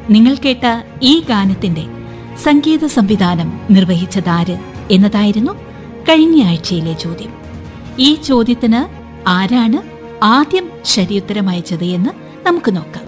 നിങ്ങൾ കേട്ട ഈ ഗാനത്തിന്റെ സംഗീത സംവിധാനം നിർവഹിച്ചതാര് എന്നതായിരുന്നു കഴിഞ്ഞ ആഴ്ചയിലെ ചോദ്യം ഈ ചോദ്യത്തിന് ആരാണ് ആദ്യം ശരിയുത്തരം അയച്ചത് എന്ന് നമുക്ക് നോക്കാം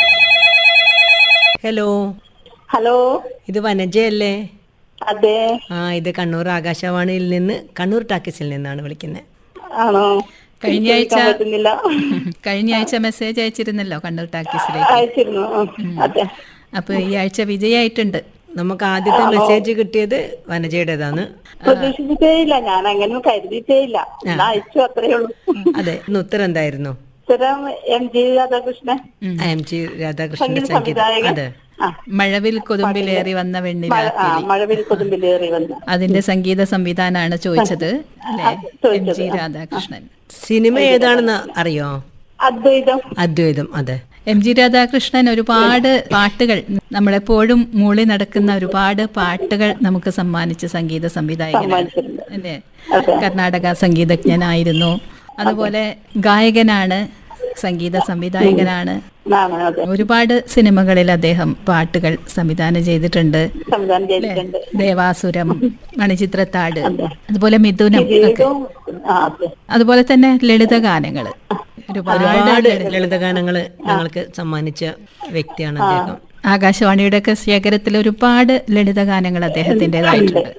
ഹലോ ഹലോ ഇത് വനജയല്ലേ അതെ ആ ഇത് കണ്ണൂർ ആകാശവാണിയിൽ നിന്ന് കണ്ണൂർ ടാക്കീസിൽ നിന്നാണ് വിളിക്കുന്നത് ആണോ കഴിഞ്ഞ ആഴ്ച കേൾക്കാൻ പറ്റുന്നില്ല കഴിഞ്ഞ ആഴ്ച മെസ്സേജ് അയച്ചിരുന്നല്ലോ കണ്ണൂർ ടാക്കീസിലേക്ക് അയച്ചിരുന്നു ഉം, അതെ അപ്പൊ ഈ ആഴ്ച വിജയായിട്ടുണ്ട് നമുക്ക് ആദ്യത്തെ മെസ്സേജ് കിട്ടിയത് വനജയുടേതാണ് പ്രതീക്ഷിച്ചിട്ടേ ഇല്ല ഞാൻ അങ്ങനെ കരുതിയിട്ടേ ഇല്ല ഞാൻ അയച്ചു അത്രേ ഉള്ളൂ അതെ ഇന്ന് ഉത്തരം എന്തായിരുന്നു സ്ഥിരം M G Radhakrishnan M G രാധാകൃഷ്ണന്റെ സംഗീത സംഗീതം സംവിധായകൻ അതെ ആ, മഴവിൽ കൊതുമ്പിലേറി വന്ന മഴ- ആ, വെണ്ണിലാക്കിളി മഴവിൽ കൊതുമ്പിലേറി വന്നു അതിന്റെ സംഗീത സംവിധാനാണ് ചോദിച്ചത് അല്ലെ എം ചോദിച്ചത്, ജി രാധാകൃഷ്ണൻ സിനിമ ഏതാണെന്ന് അറിയോ അദ്വൈതം അദ്വൈതം അതെ എം ജി രാധാകൃഷ്ണൻ ഒരുപാട് പാട്ടുകൾ നമ്മളെപ്പോഴും മൂളി നടക്കുന്ന ഒരുപാട് പാട്ടുകൾ നമുക്ക് സമ്മാനിച്ച സംഗീത സംവിധായകനാണ് സമ്മാനിച്ചിട്ടുണ്ട്. അല്ലേ അതെ. കർണാടക സംഗീതജ്ഞനായിരുന്നു അതുപോലെ ഗായകനാണ് സംഗീത സംവിധായകനാണ് ആണ് അതെ ഒരുപാട് സിനിമകളിൽ അദ്ദേഹം പാട്ടുകൾ സംവിധാനം ചെയ്തിട്ടുണ്ട് സംവിധാനം ചെയ്തിട്ടുണ്ട് ദേവാസുരം മണിച്ചിത്രത്താട് അതുപോലെ മിഥുനം ഒക്കെ ജീവിതവും ആ, അതെ അതുപോലെ തന്നെ ലളിത ഗാനങ്ങള് ഒരുപാട് ഒരുപാട് ലളിതഗാനങ്ങള് ഞങ്ങൾക്ക് സമ്മാനിച്ച വ്യക്തിയാണ് അദ്ദേഹം ആകാശവാണിയുടെ ഒക്കെ ശേഖരത്തിൽ ഒരുപാട് ലളിത ഗാനങ്ങൾ അദ്ദേഹത്തിൻ്റെതായിട്ടുണ്ട്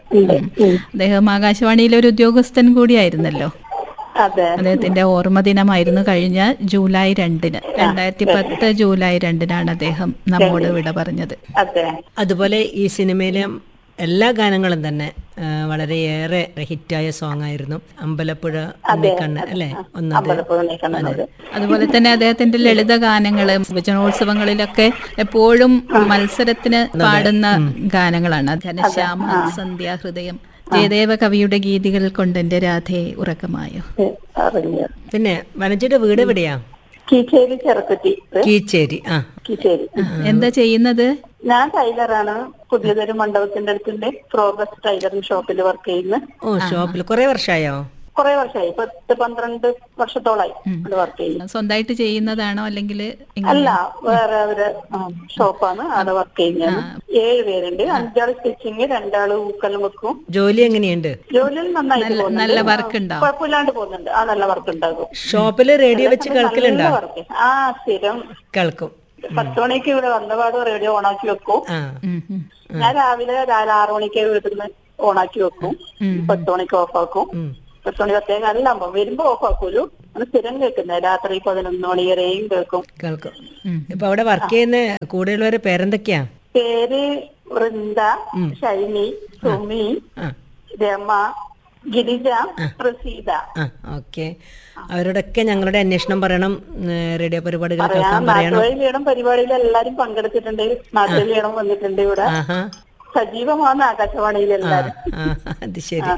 അദ്ദേഹം ആകാശവാണിയിലെ ഒരു ഉദ്യോഗസ്ഥൻ കൂടിയായിരുന്നല്ലോ അതെ അദ്ദേഹത്തിന്റെ ഓർമ്മ ദിനമായിരുന്നു കഴിഞ്ഞ ജൂലൈ രണ്ടിന് രണ്ടായിരത്തി പത്ത് ജൂലൈ രണ്ടിനാണ് അദ്ദേഹം നമ്മോട് വിട പറഞ്ഞത് അതെ അതുപോലെ ഈ സിനിമയിലെ എല്ലാ ഗാനങ്ങളും തന്നെ ആ, വളരെയേറെ ഹിറ്റായ സോങ് ആയിരുന്നു അമ്പലപ്പുഴ ഉണ്ണിക്കണ്ണ് അല്ലേ ഒന്നത് അമ്പലപ്പുഴ നീക്കുന്നത് അതുപോലെ തന്നെ അദ്ദേഹത്തിന്റെ ലളിത ഗാനങ്ങള് വചനോത്സവങ്ങളിലൊക്കെ എപ്പോഴും മത്സരത്തിന് പാടുന്ന ഗാനങ്ങളാണ് ഘനശ്യാമ സന്ധ്യാഹൃദയം ജയദേവ കവിയുടെ ഗീതികൾ കൊണ്ടെന്റെ രാധയെ ഉറക്കമായോ അറിഞ്ഞു പിന്നെ വനജയുടെ വീട് എവിടെയാ കീച്ചേരി ചെറുക്കുറ്റി കീച്ചേരി ആ കീച്ചേരി എന്താ ചെയ്യുന്നത് ഞാൻ ടൈലറാണ് പുതിയതൊരു മണ്ഡപത്തിന്റെ അടുത്തിന്റെ പ്രോഗ്രസ് ടൈലറിംഗ് ഷോപ്പിൽ വർക്ക് ചെയ്യുന്നു ഓ ഷോപ്പിൽ കുറെ വർഷമായോ കുറെ വർഷമായി പത്ത് പന്ത്രണ്ട് വർഷത്തോളായി അവിടെ വർക്ക് ചെയ്യുന്നു സ്വന്തമായിട്ട് ചെയ്യുന്നതാണോ അല്ലെങ്കിൽ അല്ല വേറെ ഒരു ഷോപ്പാണ് അവിടെ വർക്ക് ചെയ്യുന്നത് ഏഴ് പേരുണ്ട് അഞ്ചാള് സ്റ്റിച്ചിങ് രണ്ടാള് ഊക്കലും വെക്കും ജോലി എങ്ങനെയുണ്ട് ജോലിയിൽ നന്നായിട്ട് പോകുന്നുണ്ട് നല്ല വർക്ക് ഉണ്ടാവും കുഴപ്പമില്ലാണ്ട് പോകുന്നുണ്ട് ആ നല്ല വർക്ക് ഉണ്ടാകും ഷോപ്പില് റേഡിയോ വെച്ച് കേൾക്കലുണ്ടോ നല്ല വർക്ക് ആ സ്ഥിരം കേൾക്കും പത്ത് മണിക്ക് ഇവിടെ വന്നപാട് റേഡിയോ ഓണാക്കി വെക്കും ആ ഉം, ഉം. ഞാൻ രാവിലെ രാവിലെ ആറു മണിക്ക് വീട്ടിൽ നിന്ന് ഓണാക്കി വെക്കും പത്ത് മണിക്ക് ഓഫ് ആക്കും ഉം. പത്ത് മണി പത്തേ കാലിലാകുമ്പോ വരുമ്പോ ഓഫ് ആക്കൂലു അത് സ്ഥിരം കേൾക്കുന്നത് രാത്രി പതിനൊന്ന് മണി വരെയും കേൾക്കും കേൾക്കും ഇപ്പൊ അവിടെ വർക്ക് ചെയ്യുന്ന കൂടെയുള്ളവരെ പേരെന്തൊക്കെയാ പേര് വൃന്ദ ഷൈനി സുമി ആ രമ ഗിരിജ പ്രസീത ആ ഓക്കെ അവരോടൊക്കെ ഞങ്ങളുടെ അന്വേഷണം പറയണം ഉം, റേഡിയോ പരിപാടികൾ കേൾക്കാൻ പറയണം നാട്ടുവഴിയിലിടം പരിപാടിയിൽ എല്ലാരും പങ്കെടുത്തിട്ടുണ്ട് നാട്ടുവഴിയിടം വന്നിട്ടുണ്ട് ഇവിടെ ആഹാ സജീവമാണ് ആകാശവാണിയിൽ ആ എല്ലാരും ആ, അത് ശരി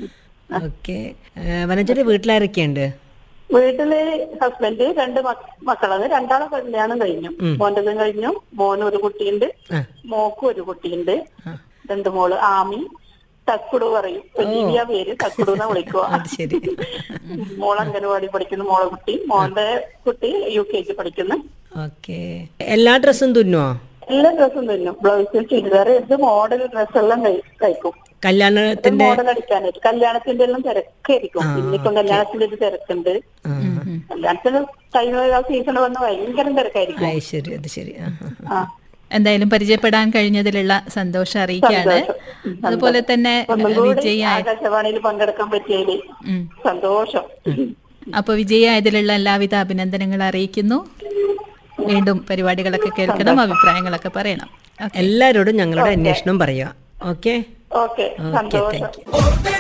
ആ ഓക്കെ വനജയുടെ വീട്ടിലാരൊക്കെയുണ്ട് വീട്ടില് ഹസ്ബൻഡ് രണ്ട് മക്ക- മക്കളാണ് രണ്ടാളെ കല്യാണം കഴിഞ്ഞു മോൻ്റെതും കഴിഞ്ഞു മോന് ഒരു കുട്ടിയുണ്ട് ആ മോക്കും ഒരു കുട്ടിയുണ്ട് രണ്ട് മോള് ആമി തക്കുടു പറയും വലിയ പേര് തക്കുടു എന്ന് വിളിക്കുക അത് ശരി മോൾ അംഗനവാടി പഠിക്കുന്നു മോളെ കുട്ടി മോന്റെ കുട്ടി യു കെ ജി പഠിക്കുന്നു ഓക്കെ എല്ലാ ഡ്രസ്സും തുന്നുവോ എല്ലാ ഡ്രസ്സും തരും ബ്ലൗസ് ചുരിദാർ ഇത് മോഡൽ ഡ്രസ്സെല്ലാം തയ്ക്കും കല്യാണത്തിന്റെ മോഡൽ അടിക്കാനായിട്ട് കല്യാണത്തിന്റെ എല്ലാം തിരക്കായിരിക്കും ഇന്നിപ്പം കല്യാണത്തിന്റെ ഒരു തിരക്കുണ്ട് ആ കല്യാണത്തിന് കഴിഞ്ഞ സീസൺ വന്ന് ഭയങ്കര തിരക്കായിരിക്കും അത് ശരി അത് ശരി ആ ആ, ആ. ആ എന്തായാലും പരിചയപ്പെടാൻ കഴിഞ്ഞതിലുള്ള സന്തോഷം അറിയിക്കുകയാണ് അതുപോലെ തന്നെ ഒന്നും കൂടി വിജയ ആകാശവാണിയിൽ പങ്കെടുക്കാൻ പറ്റിയതിൽ ഉം. സന്തോഷം അപ്പൊ വിജയായതിലുള്ള എല്ലാവിധ അഭിനന്ദനങ്ങൾ അറിയിക്കുന്നു വീണ്ടും പരിപാടികളൊക്കെ കേൾക്കണം അഭിപ്രായങ്ങളൊക്കെ പറയണം എല്ലാരോടും ഞങ്ങളുടെ അന്വേഷണം പറയുക ഓക്കെ ഓക്കെ ഓക്കെ സന്തോഷം താങ്ക് യു